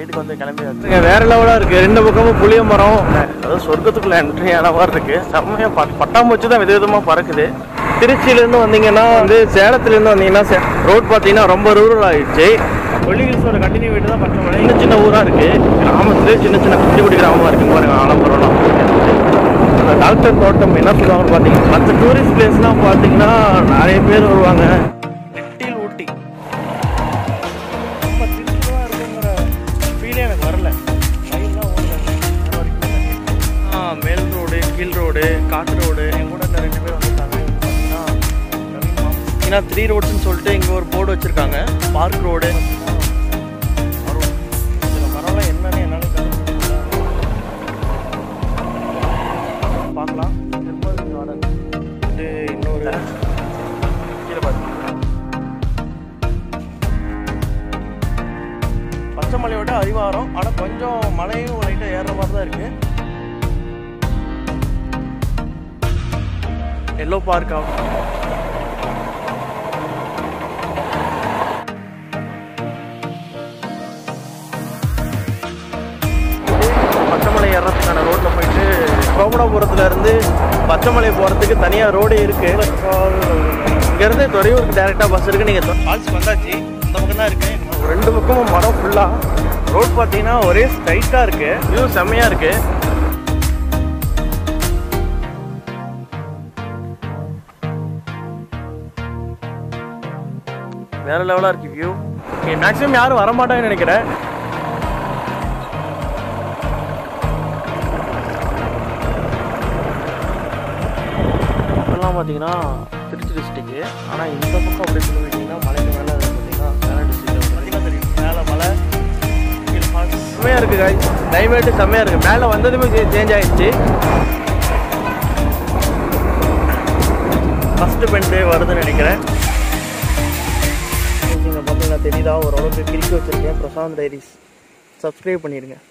ரைடுக்கு வந்து கிளம்பி இங்க வேற லெவலாக இருக்கு ரெண்டு பக்கமும் புளிய மரம் அதாவது சொர்க்கத்துக்குள்ள என்ட்ரி ஆன மாதிரி இருக்கு செம்மையா ப- பட்டாம்பூச்சி தான் விதவிதமாக பறக்குது திருச்சியிலேருந்து வந்தீங்கன்னா வந்து சேலத்துலேருந்து வந்தீங்கன்னா ரோட் பார்த்தீங்கன்னா ரொம்ப ரூரல் ஆயிடுச்சு கொல்லி ஹில்ஸோட கண்டினியூ தான் பச்சை சின்ன சின்ன ஊராக இருக்கு கிராமத்துலேயே சின்ன சின்ன குட்டி குட்டி கிராமமாக இருக்கு பாருங்க ஆலம்பரம்லாம் அந்த டாக்டர் தோட்டம் என்ன சொல்லுவாங்கன்னு பார்த்தீங்கன்னா மற்ற டூரிஸ்ட் பிளேஸ்லாம் பார்த்தீங்கன்னா நிறைய பேர் வருவாங்க நெட்டில் ஊட்டி ரொம்ப சிம்பிளாக இருக்குங்கிற ஃபீலே எனக்கு வரல ரயில்லாம் ஓடல நேரம் வரைக்கும் ஆ மேல் ரோடு கீழ் ரோடு காட்டு ரோடு என் கூட இந்த ரெண்டு பேர் வந்துட்டாங்க இங்க பார்த்தீங்கன்னா நவீன் மாம். பார்த்தீங்கன்னா த்ரீ ரோட்ஸ்னு சொல்லிட்டு இங்கே ஒரு போர்டு வச்சுருக்காங்க பார்க் ரோடு மரம் இந்த மரம்லாம் என்னன்னு என்னால் கண்டுபிடிக்க பார்க்கலாம் திருப்பதி கார்டன் இது இன்னொரு கீழே பாருங்க பச்சைமலையோட அடிவாரம் ஆனால் கொஞ்சம் மலையும் லைட்டாக ஏறுற மாதிரி தான் இருக்கு எல்லோ பார்க் ஆகும் பச்சைமலை ஏறதுக்கான ரோட்டில் போயிட்டு கோபடாபுரத்துல இருந்து பச்சைமலை போகிறதுக்கு தனியாக ரோடு இருக்கு இங்கேருந்து துறையூருக்கு டேரெக்டாக பஸ் இருக்கு நீங்கள் ஃபால்ஸ் வந்தாச்சு இந்த பக்கம் தான் இருக்கு ரெண்டு பக்கமும் மரம் ஃபுல்லாக ரோட் பார்த்தீங்கன்னா ஒரே ஸ்ட்ரைட்டாக இருக்கு வியூ செம்மையாக இருக்கு வேற லெவலாக இருக்கு வியூ மேக்ஸிமம் யாரும் வரமாட்டாங்கன்னு நினைக்கிறேன் இப்போல்லாம் பார்த்தீங்கன்னா திருச்சி டிஸ்ட்ரிக்ட் ஆனால் இந்த பக்கம் அப்படி சொல்லிட்டீங்கன்னா மலைக்கு மேலே பார்த்தீங்கன்னா சேலம் டிஸ்ட்ரிக்ட் பார்த்தீங்கன்னா தெரியும் மேலே மலை கீழே ஃபால்ஸ். செம்மையா இருக்கு காய் கிளைமேட்டு செம்மையா இருக்கு மேலே வந்ததுமே சேஞ்ச் ஆயிடுச்சு ஃபர்ஸ்ட் பெண்டு வருதுன்னு நினைக்கிறேன் இங்கே பார்த்தீங்கன்னா தெரியுதா ஓரளவுக்கு கிரிக்கி வச்சிருக்கேன் பிரசாந்த் டைரிஸ் சப்ஸ்கிரைப் பண்ணிடுங்க